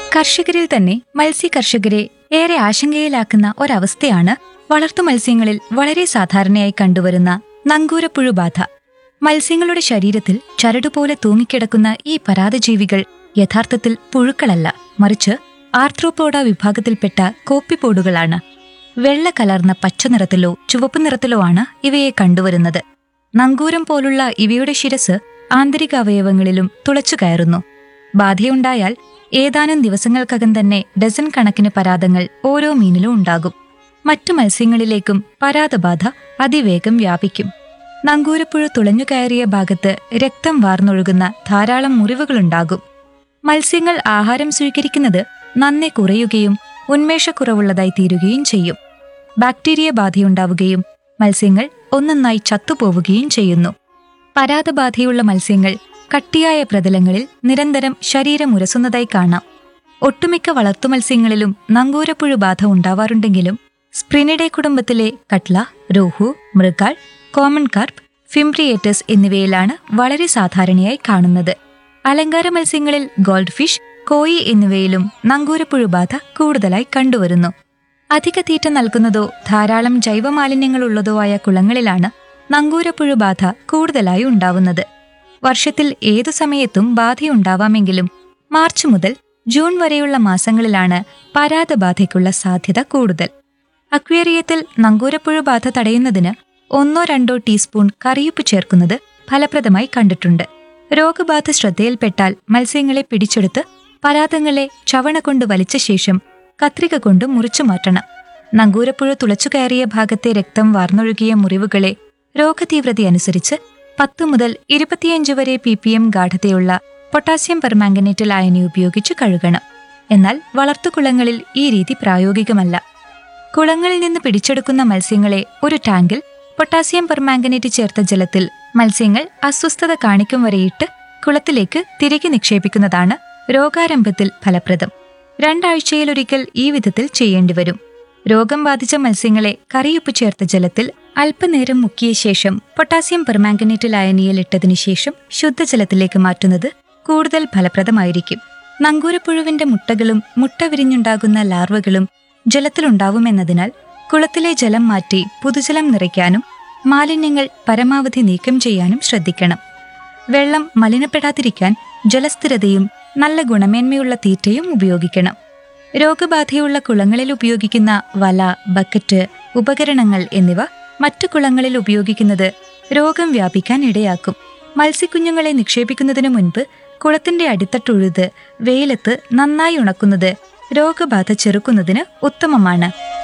കർഷകരിൽ തന്നെ മത്സ്യ കർഷകരെ ഏറെ ആശങ്കയിലാക്കുന്ന ഒരവസ്ഥയാണ് വളർത്തു മത്സ്യങ്ങളിൽ വളരെ സാധാരണയായി കണ്ടുവരുന്ന നങ്കൂരപ്പുഴു ബാധ മത്സ്യങ്ങളുടെ ശരീരത്തിൽ ചരടുപോലെ തൂങ്ങിക്കിടക്കുന്ന ഈ പരാതജീവികൾ യഥാർത്ഥത്തിൽ പുഴുക്കളല്ല മറിച്ച് ആർത്രോപോഡ വിഭാഗത്തിൽപ്പെട്ട കോപ്പിപ്പോടുകളാണ് വെള്ള കലർന്ന പച്ച നിറത്തിലോ ചുവപ്പ് നിറത്തിലോ ആണ് ഇവയെ കണ്ടുവരുന്നത് നങ്കൂരം പോലുള്ള ഇവയുടെ ശിരസ് ആന്തരിക അവയവങ്ങളിലും തുളച്ചു കയറുന്നു ബാധയുണ്ടായാൽ ഏതാനും ദിവസങ്ങൾക്കകം തന്നെ ഡസൻ കണക്കിന് പരാതങ്ങൾ ഓരോ മീനിലും ഉണ്ടാകും മറ്റു മത്സ്യങ്ങളിലേക്കും പരാതബാധ അതിവേഗം വ്യാപിക്കും നങ്കൂരപ്പുഴ തുളഞ്ഞു കയറിയ ഭാഗത്ത് രക്തം വാർന്നൊഴുകുന്ന ധാരാളം മുറിവുകളുണ്ടാകും മത്സ്യങ്ങൾ ആഹാരം സ്വീകരിക്കുന്നത് നന്നെ കുറയുകയും ഉന്മേഷക്കുറവുള്ളതായി തീരുകയും ചെയ്യും ബാക്ടീരിയ ബാധയുണ്ടാവുകയും മത്സ്യങ്ങൾ ഒന്നൊന്നായി ചത്തുപോവുകയും ചെയ്യുന്നു പരാതബാധയുള്ള മത്സ്യങ്ങൾ കട്ടിയായ പ്രതലങ്ങളിൽ നിരന്തരം ശരീരം ഉരസുന്നതായി കാണാം ഒട്ടുമിക്ക വളർത്തുമത്സ്യങ്ങളിലും നങ്കൂരപ്പുഴു ബാധ ഉണ്ടാവാറുണ്ടെങ്കിലും സ്പ്രിനിഡെ കുടുംബത്തിലെ കട്ല രോഹു മൃഗാൾ കോമൺ കാർപ്പ് ഫിംബ്രിയേറ്റസ് എന്നിവയിലാണ് വളരെ സാധാരണയായി കാണുന്നത് അലങ്കാര മത്സ്യങ്ങളിൽ ഗോൾഡ് ഫിഷ് കോയി എന്നിവയിലും നങ്കൂരപ്പുഴു ബാധ കൂടുതലായി കണ്ടുവരുന്നു അധിക തീറ്റ നൽകുന്നതോ ധാരാളം ജൈവമാലിന്യങ്ങളുള്ളതോ ആയ കുളങ്ങളിലാണ് നങ്കൂരപ്പുഴു ബാധ കൂടുതലായി ഉണ്ടാവുന്നത് വർഷത്തിൽ ഏതു സമയത്തും ബാധയുണ്ടാവാമെങ്കിലും മാർച്ച് മുതൽ ജൂൺ വരെയുള്ള മാസങ്ങളിലാണ് പരാതബാധയ്ക്കുള്ള സാധ്യത കൂടുതൽ അക്വേറിയത്തിൽ നങ്കൂരപ്പുഴു ബാധ തടയുന്നതിന് ഒന്നോ രണ്ടോ ടീസ്പൂൺ കറിയുപ്പ് ചേർക്കുന്നത് ഫലപ്രദമായി കണ്ടിട്ടുണ്ട് രോഗബാധ ശ്രദ്ധയിൽപ്പെട്ടാൽ മത്സ്യങ്ങളെ പിടിച്ചെടുത്ത് പരാതങ്ങളെ ചവണ കൊണ്ട് വലിച്ച ശേഷം കത്രിക കൊണ്ട് മുറിച്ചു മാറ്റണം നങ്കൂരപ്പുഴ തുളച്ചു കയറിയ ഭാഗത്തെ രക്തം വാർന്നൊഴുകിയ മുറിവുകളെ രോഗതീവ്രതയനുസരിച്ച് പത്ത് മുതൽ ഇരുപത്തിയഞ്ച് വരെ പി പി എം ഗാഠതയുള്ള പൊട്ടാസ്യം പെർമാംഗനേറ്റ് ലായനി ഉപയോഗിച്ച് കഴുകണം എന്നാൽ വളർത്തുകുളങ്ങളിൽ ഈ രീതി പ്രായോഗികമല്ല കുളങ്ങളിൽ നിന്ന് പിടിച്ചെടുക്കുന്ന മത്സ്യങ്ങളെ ഒരു ടാങ്കിൽ പൊട്ടാസ്യം പെർമാംഗനേറ്റ് ചേർത്ത ജലത്തിൽ മത്സ്യങ്ങൾ അസ്വസ്ഥത കാണിക്കും വരെയിട്ട് കുളത്തിലേക്ക് തിരികെ നിക്ഷേപിക്കുന്നതാണ് രോഗാരംഭത്തിൽ ഫലപ്രദം രണ്ടാഴ്ചയിലൊരിക്കൽ ഈ വിധത്തിൽ ചെയ്യേണ്ടിവരും രോഗം ബാധിച്ച മത്സ്യങ്ങളെ കറിയുപ്പ് ചേർത്ത ജലത്തിൽ അല്പനേരം മുക്കിയ ശേഷം പൊട്ടാസ്യം പെർമാംഗനേറ്റ് ലായനിയിൽ ഇട്ടതിനു ശേഷം ശുദ്ധജലത്തിലേക്ക് മാറ്റുന്നത് കൂടുതൽ ഫലപ്രദമായിരിക്കും നങ്കൂരപ്പുഴുവിന്റെ മുട്ടകളും മുട്ട വിരിഞ്ഞുണ്ടാകുന്ന ലാർവകളും ജലത്തിലുണ്ടാവുമെന്നതിനാൽ കുളത്തിലെ ജലം മാറ്റി പുതുജലം നിറയ്ക്കാനും മാലിന്യങ്ങൾ പരമാവധി നീക്കം ചെയ്യാനും ശ്രദ്ധിക്കണം വെള്ളം മലിനപ്പെടാതിരിക്കാൻ ജലസ്ഥിരതയും നല്ല ഗുണമേന്മയുള്ള തീറ്റയും ഉപയോഗിക്കണം രോഗബാധയുള്ള കുളങ്ങളിൽ ഉപയോഗിക്കുന്ന വല ബക്കറ്റ് ഉപകരണങ്ങൾ എന്നിവ മറ്റു കുളങ്ങളിൽ ഉപയോഗിക്കുന്നത് രോഗം വ്യാപിക്കാൻ ഇടയാക്കും മത്സ്യക്കുഞ്ഞുങ്ങളെ നിക്ഷേപിക്കുന്നതിനു മുൻപ് കുളത്തിന്റെ അടിത്തട്ടുഴുത് വെയിലത്ത് നന്നായി ഉണക്കുന്നത് രോഗബാധ ചെറുക്കുന്നതിന് ഉത്തമമാണ്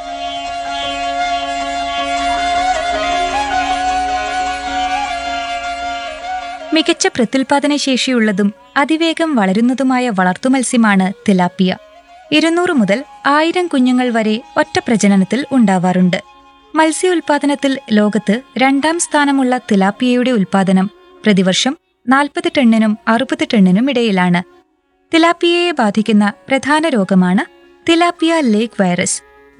മികച്ച പ്രത്യുൽപാദന ശേഷിയുള്ളതും അതിവേഗം വളരുന്നതുമായ വളർത്തുമത്സ്യമാണ് തിലാപ്പിയ ഇരുന്നൂറ് മുതൽ ആയിരം കുഞ്ഞുങ്ങൾ വരെ ഒറ്റ പ്രജനനത്തിൽ ഉണ്ടാവാറുണ്ട് മത്സ്യ ഉൽപാദനത്തിൽ ലോകത്ത് രണ്ടാം സ്ഥാനമുള്ള തിലാപ്പിയയുടെ ഉൽപാദനം പ്രതിവർഷം നാൽപ്പത് ടണ്ണിനും അറുപത് ടണ്ണിനും ഇടയിലാണ് തിലാപ്പിയയെ ബാധിക്കുന്ന പ്രധാന രോഗമാണ് തിലാപ്പിയ ലേക്ക് വൈറസ്